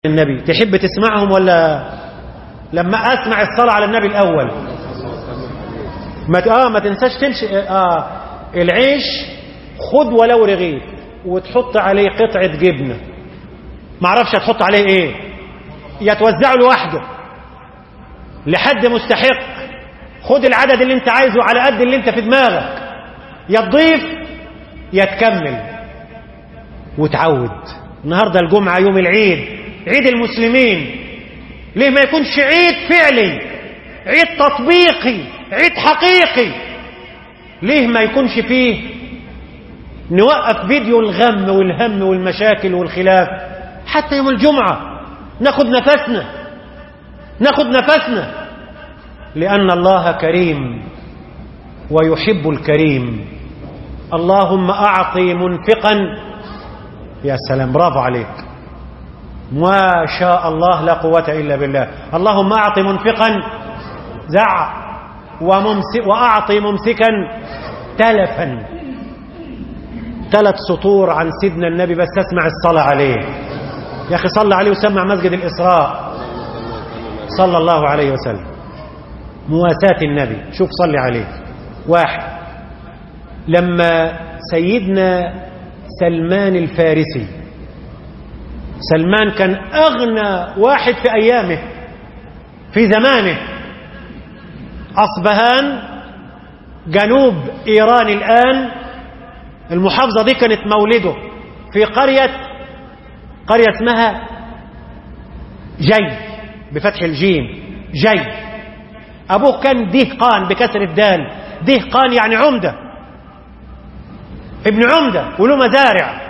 النبي تحب تسمعهم ولا لما اسمع الصلاة على النبي الاول ما ت- اه ما تنساش تمشي اه العيش خد ولو رغيف وتحط عليه قطعة جبنة ما اعرفش هتحط عليه ايه يا توزعه لوحده لحد مستحق خد العدد اللي انت عايزه على قد اللي انت في دماغك يا تضيف يا تكمل وتعود النهارده الجمعة يوم العيد عيد المسلمين ليه ما يكونش عيد فعلي عيد تطبيقي عيد حقيقي ليه ما يكونش فيه نوقف فيديو الغم والهم والمشاكل والخلاف حتى يوم الجمعة ناخد نفسنا ناخد نفسنا لأن الله كريم ويحب الكريم اللهم أعطي منفقا يا سلام برافو عليك ما شاء الله لا قوة إلا بالله اللهم أعط منفقا زع وممسك وأعطي ممسكا تلفا ثلاث سطور عن سيدنا النبي بس اسمع الصلاة عليه يا أخي صلى عليه وسمع مسجد الإسراء صلى الله عليه وسلم مواساة النبي شوف صلي عليه واحد لما سيدنا سلمان الفارسي سلمان كان أغنى واحد في أيامه في زمانه أصبهان جنوب إيران الآن المحافظة دي كانت مولده في قرية قرية اسمها جي بفتح الجيم جي أبوه كان دهقان بكسر الدال دهقان يعني عمدة ابن عمدة وله مزارع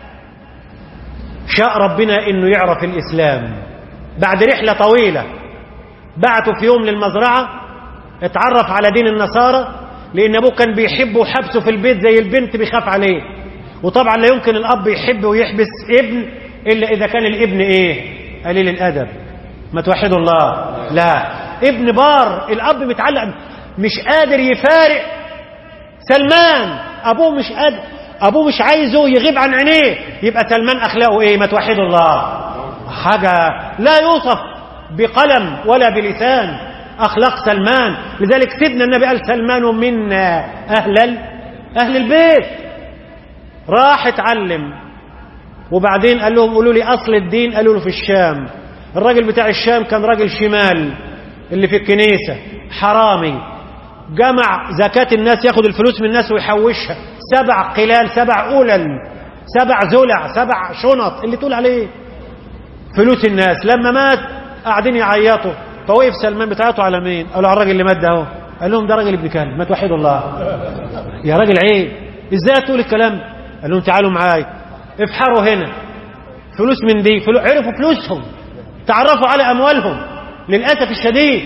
شاء ربنا انه يعرف الاسلام بعد رحله طويله بعته في يوم للمزرعه اتعرف على دين النصارى لان ابوه كان بيحبه وحبسه في البيت زي البنت بيخاف عليه وطبعا لا يمكن الاب يحب ويحبس ابن الا اذا كان الابن ايه قليل الادب ما توحدوا الله لا ابن بار الاب متعلق مش قادر يفارق سلمان ابوه مش قادر ابوه مش عايزه يغيب عن عينيه يبقى سلمان اخلاقه ايه ما توحدوا الله حاجه لا يوصف بقلم ولا بلسان اخلاق سلمان لذلك سيدنا النبي قال سلمان منا اهل ال- اهل البيت راح اتعلم وبعدين قال لهم قولوا لي اصل الدين قالوا له في الشام الراجل بتاع الشام كان راجل شمال اللي في الكنيسه حرامي جمع زكاة الناس ياخد الفلوس من الناس ويحوشها سبع قلال سبع أولل سبع زلع سبع شنط اللي تقول عليه فلوس الناس لما مات قاعدين يعيطوا فوقف سلمان بتاعته على مين قالوا على الراجل اللي مات ده اهو قال لهم ده راجل ابن كلب ما توحدوا الله يا راجل عيب ازاي تقول الكلام قال لهم تعالوا معايا افحروا هنا فلوس من دي فلو... عرفوا فلوسهم تعرفوا على اموالهم للاسف الشديد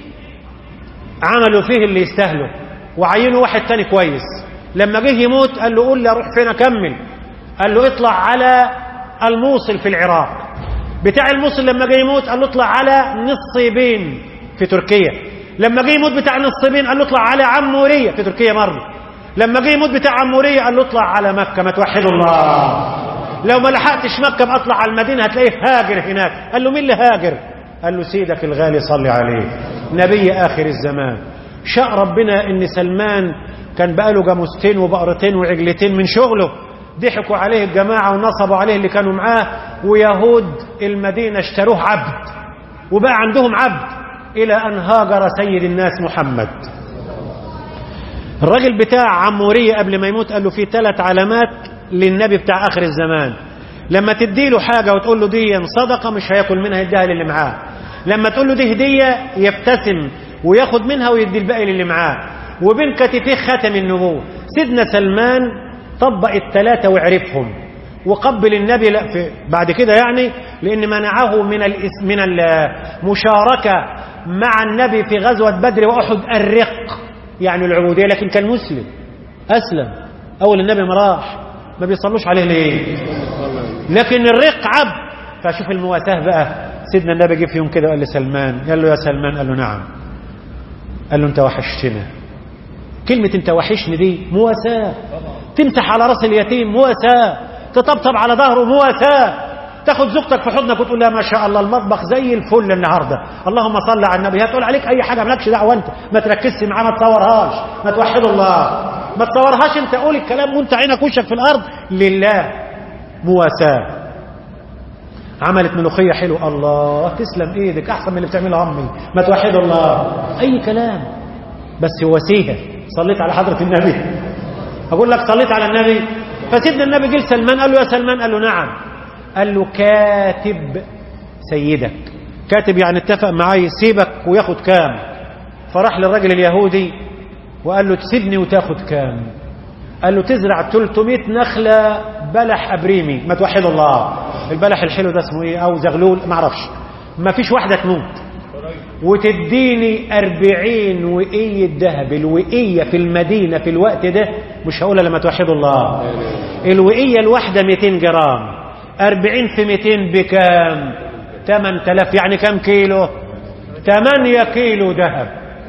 عملوا فيه اللي يستاهلوا وعينوا واحد تاني كويس لما جه يموت قال له قول لي اروح فين اكمل قال له اطلع على الموصل في العراق بتاع الموصل لما جه يموت قال له اطلع على نصيبين في تركيا لما جه يموت بتاع نصيبين قال له اطلع على عمورية في تركيا برضه لما جه يموت بتاع عمورية قال له اطلع على مكة ما توحدوا الله لو ما لحقتش مكة بأطلع على المدينة هتلاقيه هاجر هناك قال له مين اللي هاجر قال له سيدك الغالي صلي عليه نبي آخر الزمان شاء ربنا ان سلمان كان بقاله جاموستين وبقرتين وعجلتين من شغله ضحكوا عليه الجماعة ونصبوا عليه اللي كانوا معاه ويهود المدينة اشتروه عبد وبقى عندهم عبد إلى أن هاجر سيد الناس محمد الراجل بتاع عمورية قبل ما يموت قال له في ثلاث علامات للنبي بتاع آخر الزمان لما تدي له حاجة وتقول له دي صدقة مش هياكل منها يديها للي معاه لما تقول له دي هدية يبتسم وياخد منها ويدي الباقي للي معاه وبين كتفيه ختم النبوة سيدنا سلمان طبق الثلاثة وعرفهم وقبل النبي لا في بعد كده يعني لأن منعه من الإس من المشاركة مع النبي في غزوة بدر وأحد الرق يعني العبودية لكن كان مسلم أسلم أول النبي ما راح ما بيصلوش عليه ليه لكن الرق عبد فشوف المواساة بقى سيدنا النبي جه في يوم كده وقال لسلمان قال له يا سلمان قال له نعم قال له انت وحشتنا كلمة انت وحشني دي مواساة تمسح على راس اليتيم مواساة تطبطب على ظهره مواساة تاخد زوجتك في حضنك وتقول لها ما شاء الله المطبخ زي الفل النهارده اللهم صل على النبي هتقول عليك اي حاجه مالكش دعوه انت ما تركزش معاه ما تصورهاش ما توحد الله ما تصورهاش انت قول الكلام وانت عينك وشك في الارض لله مواساه عملت ملوخيه حلو الله تسلم ايدك احسن من اللي بتعملها امي ما توحد الله اي كلام بس وسيله صليت على حضره النبي اقول لك صليت على النبي فسيدنا النبي جه سلمان قال له يا سلمان قال له نعم قال له كاتب سيدك كاتب يعني اتفق معاه يسيبك وياخد كام فراح للراجل اليهودي وقال له تسيبني وتاخد كام قال له تزرع 300 نخلة بلح أبريمي ما توحد الله البلح الحلو ده اسمه ايه او زغلول ما اعرفش ما فيش واحدة تموت وتديني أربعين وقية ذهب الوقية في المدينة في الوقت ده مش هقولها لما توحدوا الله الوقية الواحدة 200 جرام أربعين في 200 بكام 8000 يعني كام كيلو 8 كيلو ذهب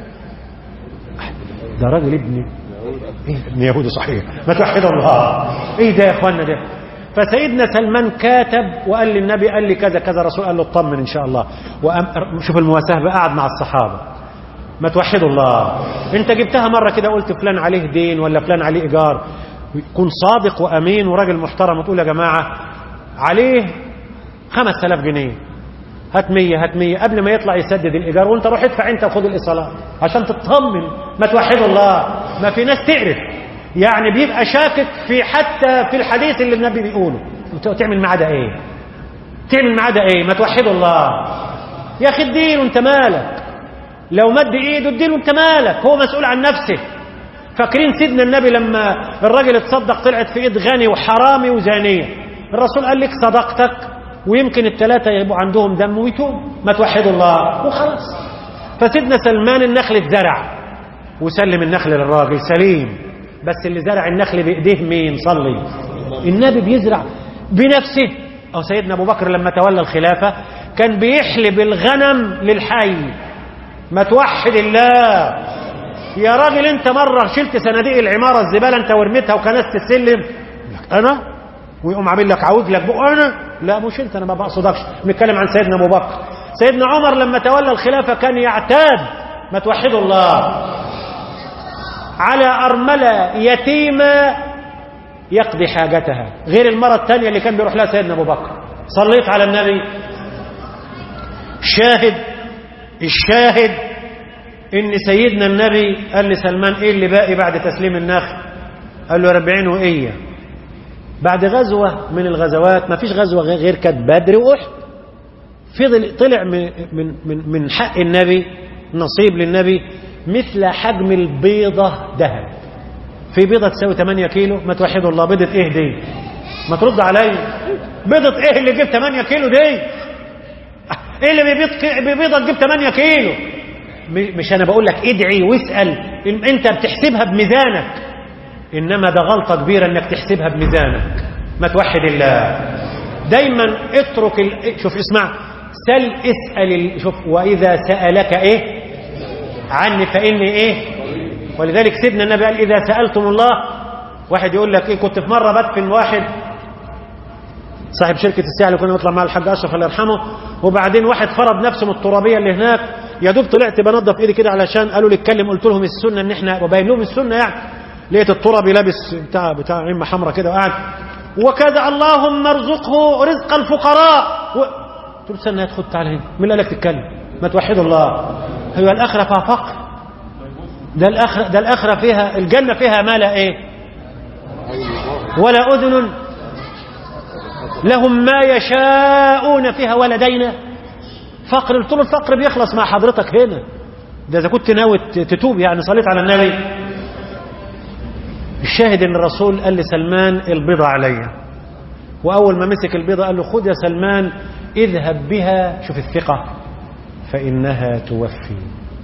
ده راجل ابني إيه ابن يهودي صحيح ما توحد الله ايه ده يا اخوانا ده فسيدنا سلمان كاتب وقال للنبي قال لي كذا كذا رسول قال له اطمن ان شاء الله وأم شوف المواساه بقى قعد مع الصحابه ما توحدوا الله انت جبتها مره كده قلت فلان عليه دين ولا فلان عليه ايجار كن صادق وامين وراجل محترم وتقول يا جماعه عليه 5000 جنيه هات 100 هات 100 قبل ما يطلع يسدد الايجار وانت روح ادفع انت وخد الايصالات عشان تطمن ما توحدوا الله ما في ناس تعرف يعني بيبقى شاكك في حتى في الحديث اللي النبي بيقوله تعمل معاه ده ايه تعمل معاه ده ايه ما توحدوا الله يا اخي اديله انت مالك لو مد ايده اديله انت مالك هو مسؤول عن نفسه فاكرين سيدنا النبي لما الراجل اتصدق طلعت في ايد غني وحرامي وزانيه الرسول قال لك صدقتك ويمكن الثلاثه يبقوا عندهم دم ويتوب ما توحدوا الله وخلاص فسيدنا سلمان النخل اتزرع وسلم النخل للراجل سليم بس اللي زرع النخل بايديه مين صلي النبي بيزرع بنفسه او سيدنا ابو بكر لما تولى الخلافه كان بيحلب الغنم للحي ما توحد الله يا راجل انت مره شلت صناديق العماره الزباله انت ورميتها وكنست السلم انا ويقوم عامل لك عوج لك بقى انا لا مش انت انا ما بقصدكش بنتكلم عن سيدنا ابو بكر سيدنا عمر لما تولى الخلافه كان يعتاد ما توحدوا الله على أرملة يتيمة يقضي حاجتها غير المرة الثانية اللي كان بيروح لها سيدنا أبو بكر صليت على النبي شاهد الشاهد إن سيدنا النبي قال لسلمان إيه اللي باقي بعد تسليم النخل قال له أربعين وإية بعد غزوة من الغزوات ما فيش غزوة غير كانت بدر وأحد فضل طلع من, من, من, من حق النبي نصيب للنبي مثل حجم البيضة ذهب في بيضة تساوي 8 كيلو ما توحدوا الله بيضة ايه دي ما ترد علي بيضة ايه اللي تجيب 8 كيلو دي ايه اللي بيبيض بيضة تجيب 8 كيلو مش انا بقول لك ادعي واسأل انت بتحسبها بميزانك انما ده غلطة كبيرة انك تحسبها بميزانك ما توحد الله دايما اترك ال... شوف اسمع سل اسأل ال... شوف واذا سألك ايه عني فإني إيه ولذلك سيدنا النبي قال إذا سألتم الله واحد يقول لك إيه كنت في مرة بدفن واحد صاحب شركة الساعة اللي كنا نطلع مع الحاج أشرف الله يرحمه وبعدين واحد فرض نفسه من الترابية اللي هناك يا دوب طلعت بنظف ايدي كده علشان قالوا لي اتكلم قلت لهم السنة ان احنا وباين لهم السنة يعني لقيت الترابي لابس بتاع بتاع عمة حمراء كده وقاعد وكذا اللهم ارزقه رزق الفقراء و... قلت له استنى خد تعالى هنا مين اللي قال لك تتكلم ما توحد الله هو الآخرة فيها فقر ده الآخرة, ده الآخرة فيها الجنة فيها ما لا إيه ولا أذن لهم ما يشاءون فيها ولدينا فقر قلت له الفقر بيخلص مع حضرتك هنا ده إذا كنت ناوي تتوب يعني صليت على النبي الشاهد ان الرسول قال لسلمان البيضة عليا وأول ما مسك البيضة قال له خذ يا سلمان اذهب بها شوف الثقة فإنها توفي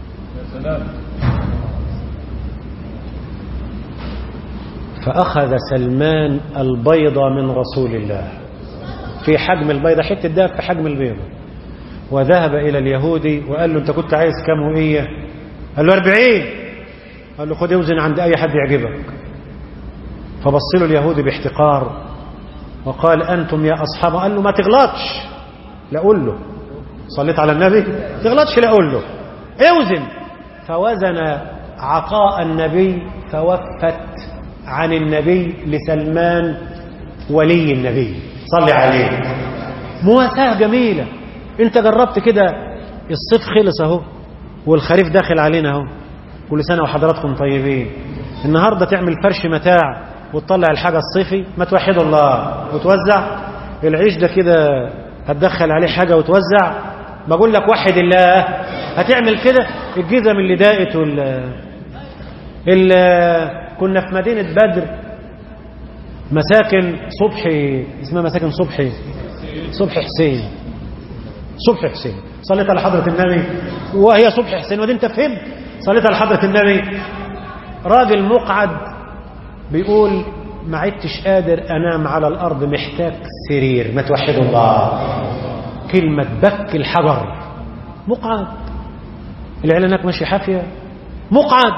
فأخذ سلمان البيضة من رسول الله في حجم البيضة حتة دهب في حجم البيضة وذهب إلى اليهودي وقال له أنت كنت عايز كم وإيه قال له أربعين قال له خد اوزن عند أي حد يعجبك فبص له اليهودي باحتقار وقال أنتم يا أصحاب قال له ما تغلطش لا أقول له صليت على النبي تغلطش لا أقول له اوزن فوزن عطاء النبي فوفت عن النبي لسلمان ولي النبي صلي عليه مواساة جميلة انت جربت كده الصيف خلص اهو والخريف داخل علينا اهو كل سنة وحضراتكم طيبين النهاردة تعمل فرش متاع وتطلع الحاجة الصيفي ما توحد الله وتوزع العيش ده كده هتدخل عليه حاجة وتوزع بقول لك وحد الله هتعمل كده الجزم اللي داقت وال ال... كنا في مدينة بدر مساكن صبحي اسمها مساكن صبحي صبحي حسين صبحي حسين صليت على حضرة النبي وهي صبحي حسين ودي انت فهمت صليت على حضرة النبي راجل مقعد بيقول ما عدتش قادر انام على الارض محتاج سرير ما توحدوا الله كلمة بك الحجر مقعد الاعلانات ماشي حافية مقعد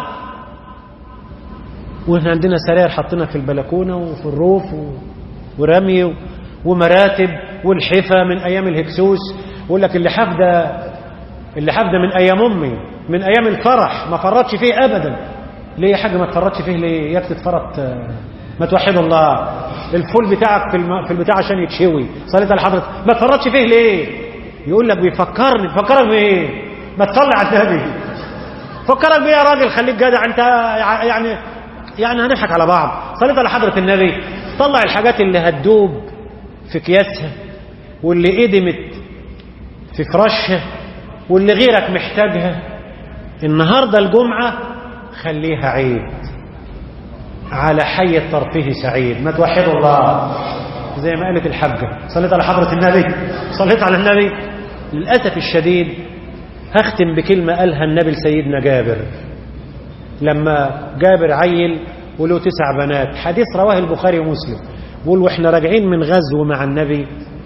واحنا عندنا سراير حطينا في البلكونة وفي الروف و... ورمي و... ومراتب والحفا من ايام الهكسوس يقول لك اللحاف ده اللحاف ده من ايام امي من ايام الفرح ما فرطش فيه ابدا ليه يا حاج ما تفرطش فيه ليه ياك تتفرط ما توحد الله الفول بتاعك في الم... في البتاع عشان يتشوي صليت على حضرتك ما تفرطش فيه ليه يقول لك بيفكرني بيفكرك بايه ما تصلي على النبي فكرك بيه يا راجل خليك جدع انت يعني يعني هنضحك على بعض صليت على حضرة النبي طلع الحاجات اللي هتدوب في اكياسها واللي قدمت في فراشها واللي غيرك محتاجها النهاردة الجمعة خليها عيد على حي الترفيه سعيد ما توحدوا الله زي ما قالت الحجة صليت على حضرة النبي صليت على النبي للأسف الشديد هختم بكلمة قالها النبي لسيدنا جابر لما جابر عيل وله تسع بنات حديث رواه البخاري ومسلم بيقول واحنا راجعين من غزو مع النبي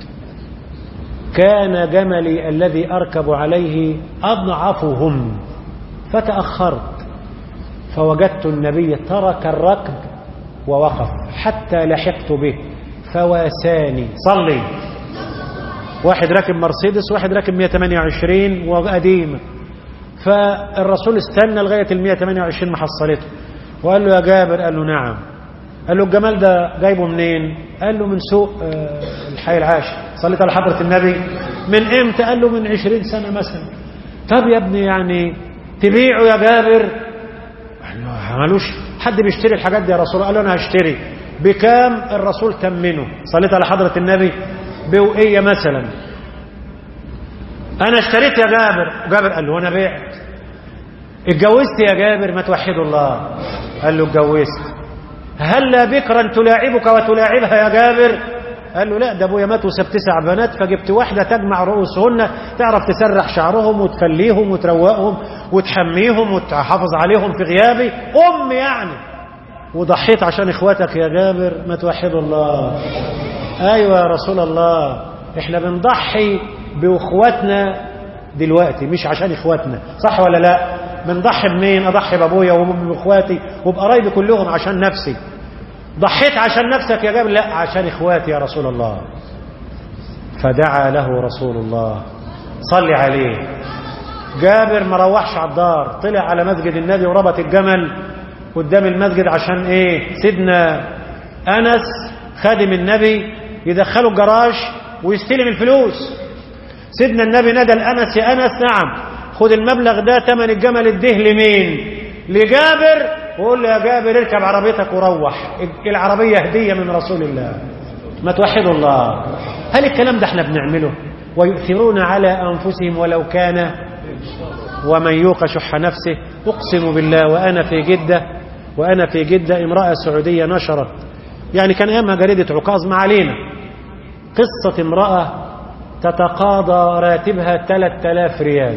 كان جملي الذي أركب عليه أضعفهم فتأخرت فوجدت النبي ترك الركب ووقف حتى لحقت به فواساني صلي واحد راكب مرسيدس واحد راكب 128 وقديمة فالرسول استنى لغاية ال 128 ما حصلته وقال له يا جابر قال له نعم قال له الجمال ده جايبه منين قال له من سوق الحي العاشر صليت على حضرة النبي من امتى قال له من 20 سنة مثلا طب يا ابني يعني تبيعه يا جابر قال له مالوش حد بيشتري الحاجات دي يا رسول الله قال له انا هشتري بكام الرسول تمنه صليت على حضرة النبي بوقية مثلا انا اشتريت يا جابر جابر قال له انا بعت اتجوزت يا جابر ما توحدوا الله قال له اتجوزت هل بكرا تلاعبك وتلاعبها يا جابر قال له لا ده ابويا مات وساب تسع بنات فجبت واحده تجمع رؤوسهن تعرف تسرح شعرهم وتفليهم وتروقهم وتحميهم وتحافظ عليهم في غيابي ام يعني وضحيت عشان اخواتك يا جابر ما توحدوا الله ايوه يا رسول الله احنا بنضحي باخواتنا دلوقتي مش عشان اخواتنا صح ولا لا بنضحي بمين اضحي بابويا وامي واخواتي وبقرايبي كلهم عشان نفسي ضحيت عشان نفسك يا جابر لا عشان اخواتي يا رسول الله فدعا له رسول الله صلي عليه جابر ما روحش على الدار طلع على مسجد النبي وربط الجمل قدام المسجد عشان ايه سيدنا انس خادم النبي يدخله الجراج ويستلم الفلوس سيدنا النبي نادى الانس يا انس نعم خد المبلغ ده ثمن الجمل اديه لمين لجابر وقول له يا جابر اركب عربيتك وروح العربية هدية من رسول الله ما توحدوا الله هل الكلام ده احنا بنعمله ويؤثرون على أنفسهم ولو كان ومن يوق شح نفسه أقسم بالله وأنا في جدة وأنا في جدة امرأة سعودية نشرت يعني كان أيامها جريدة عكاظ ما علينا قصة امرأة تتقاضى راتبها 3000 ريال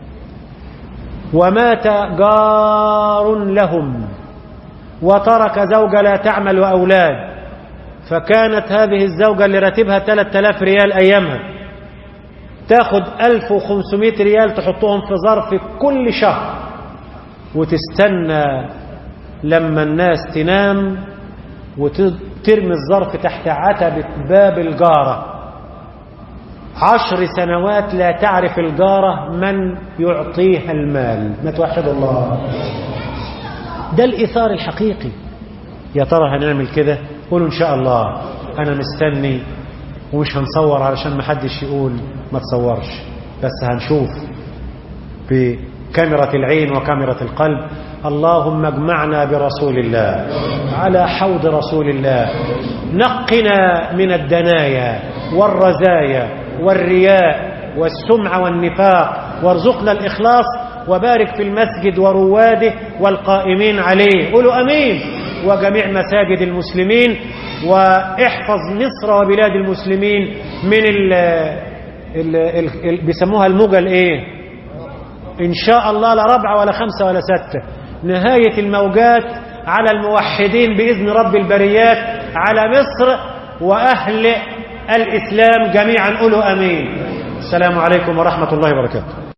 ومات جار لهم وترك زوجة لا تعمل وأولاد فكانت هذه الزوجة اللي راتبها 3000 ريال أيامها تاخد 1500 ريال تحطهم في ظرف كل شهر وتستنى لما الناس تنام ترمي الظرف تحت عتبة باب الجارة عشر سنوات لا تعرف الجارة من يعطيها المال ما توحد الله ده الإثار الحقيقي يا ترى هنعمل كده قولوا إن شاء الله أنا مستني ومش هنصور علشان ما حدش يقول ما تصورش بس هنشوف بكاميرا العين وكاميرا القلب اللهم اجمعنا برسول الله على حوض رسول الله نقنا من الدنايا والرزايا والرياء والسمع والنفاق وارزقنا الإخلاص وبارك في المسجد ورواده والقائمين عليه قولوا أمين وجميع مساجد المسلمين واحفظ مصر وبلاد المسلمين من ال ال ال ال بيسموها الموجة الايه ان شاء الله لا ربع ولا خمسة ولا ستة نهاية الموجات على الموحدين بإذن رب البريات على مصر وأهل الإسلام جميعا قولوا أمين السلام عليكم ورحمة الله وبركاته